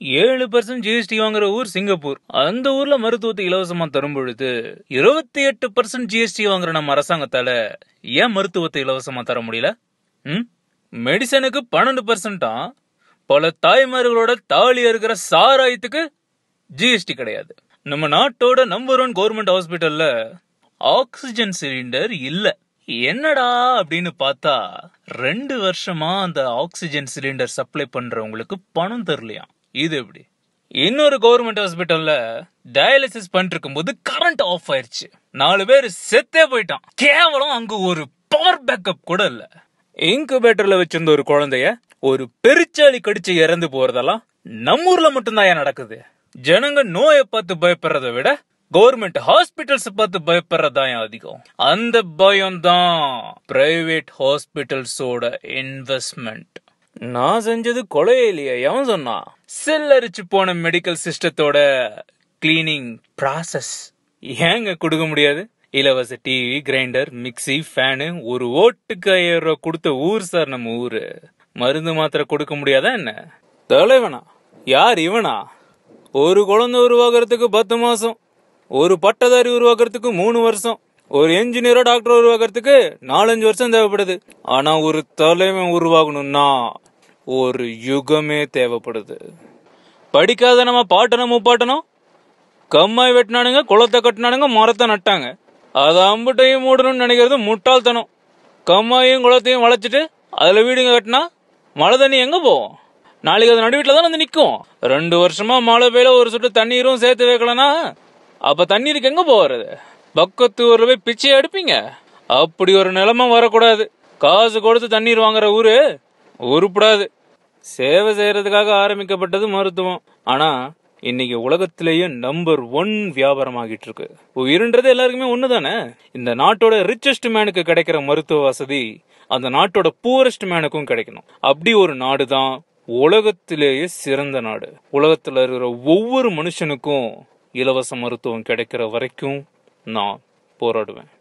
ஏழு percent GST வாங்குற ஊர் சிங்கப்பூர் அந்த ஊர்ல மருத்துவத்தை இலவசமா தரும் பொழுது இருபத்தி எட்டு பர்சன்ட் ஜிஎஸ்டி வாங்குற நம்ம அரசாங்கத்தால ஏன் மருத்துவத்தை இலவசமா தர முடியல ம் மெடிசனுக்கு பன்னெண்டு பர்சன்டா பல தாய்மார்களோட தாலி இருக்கிற சாராயத்துக்கு ஜிஎஸ்டி கிடையாது நம்ம நாட்டோட நம்பர் ஒன் கவர்மெண்ட் ஹாஸ்பிட்டல்ல ஆக்சிஜன் சிலிண்டர் இல்ல என்னடா அப்படின்னு பார்த்தா ரெண்டு வருஷமா அந்த ஆக்சிஜன் சிலிண்டர் சப்ளை பண்றவங்களுக்கு பணம் தரலையாம் இது எப்படி இன்னொரு கவர்மெண்ட் ஹாஸ்பிட்டல்ல டயாலிசிஸ் பண்ணிட்டு இருக்கும்போது கரண்ட் ஆஃப் ஆயிருச்சு நாலு பேர் செத்தே போயிட்டான் கேவலம் அங்க ஒரு பவர் பேக்கப் கூட இல்ல இன்குபேட்டர்ல வச்சிருந்த ஒரு குழந்தைய ஒரு பெருச்சாளி கடிச்சு இறந்து போறதெல்லாம் நம்ம ஊர்ல மட்டும்தான் ஏன் நடக்குது ஜனங்க நோயை பார்த்து பயப்படுறதை விட கவர்மெண்ட் ஹாஸ்பிட்டல்ஸ் பார்த்து பயப்படுறதா ஏன் அதிகம் அந்த பயம் தான் பிரைவேட் ஹாஸ்பிட்டல்ஸோட இன்வெஸ்ட்மெண்ட் நான் செஞ்சது கொலையே இல்லையா எவன் சொன்னா செல்லரிச்சு போன மெடிக்கல் சிஸ்டத்தோட கிளீனிங் ப்ராசஸ் ஏங்க கொடுக்க முடியாது இலவச டிவி கிரைண்டர் மிக்ஸி ஃபேனு ஒரு ஓட்டுக்கு ஐயாயிரம் ரூபாய் கொடுத்த ஊர் சார் நம்ம ஊரு மருந்து மாத்திரை கொடுக்க முடியாதா என்ன தலைவனா யார் இவனா ஒரு குழந்தை உருவாக்குறதுக்கு பத்து மாசம் ஒரு பட்டதாரி உருவாக்குறதுக்கு மூணு வருஷம் ஒரு என்ஜினியரோ டாக்டர் உருவாக்குறதுக்கு நாலஞ்சு வருஷம் தேவைப்படுது ஆனா ஒரு தலைவன் உருவாகணும்னா ஒரு யுகமே தேவைப்படுது படிக்காத நம்ம பாட்டனும் முப்பாட்டனும் கம்மாய் வெட்டினானுங்க குளத்தை கட்டினானுங்க மரத்தை நட்டாங்க அதை அம்புட்டையும் மூடணும்னு நினைக்கிறது முட்டாள்தனம் கம்மாயும் குளத்தையும் வளைச்சிட்டு அதுல வீடுங்க கட்டினா மழை தண்ணி எங்க போகும் நாளைக்கு அது நடு வீட்டில் தான் வந்து நிற்கும் ரெண்டு வருஷமா மழை பெய்யல ஒரு சொட்டு தண்ணீரும் சேர்த்து வைக்கலனா அப்ப தண்ணீருக்கு எங்க போறது பக்கத்து ஊர்ல போய் பிச்சை எடுப்பீங்க அப்படி ஒரு நிலைமை வரக்கூடாது காசு கொடுத்து தண்ணீர் வாங்குற ஊரு உருப்படாது சேவை செய்யறதுக்காக ஆரம்பிக்கப்பட்டது மருத்துவம் ஆனா இன்னைக்கு உலகத்திலேயே நம்பர் ஒன் வியாபாரம் ஆகிட்டு இருக்கு உயிர்ன்றது எல்லாருக்குமே ஒண்ணுதானே இந்த நாட்டோட ரிச்சஸ்ட் மேனுக்கு கிடைக்கிற மருத்துவ வசதி அந்த நாட்டோட பூரஸ்ட் மேனுக்கும் கிடைக்கணும் அப்படி ஒரு நாடு தான் உலகத்திலேயே சிறந்த நாடு உலகத்துல இருக்கிற ஒவ்வொரு மனுஷனுக்கும் இலவச மருத்துவம் கிடைக்கிற வரைக்கும் நான் போராடுவேன்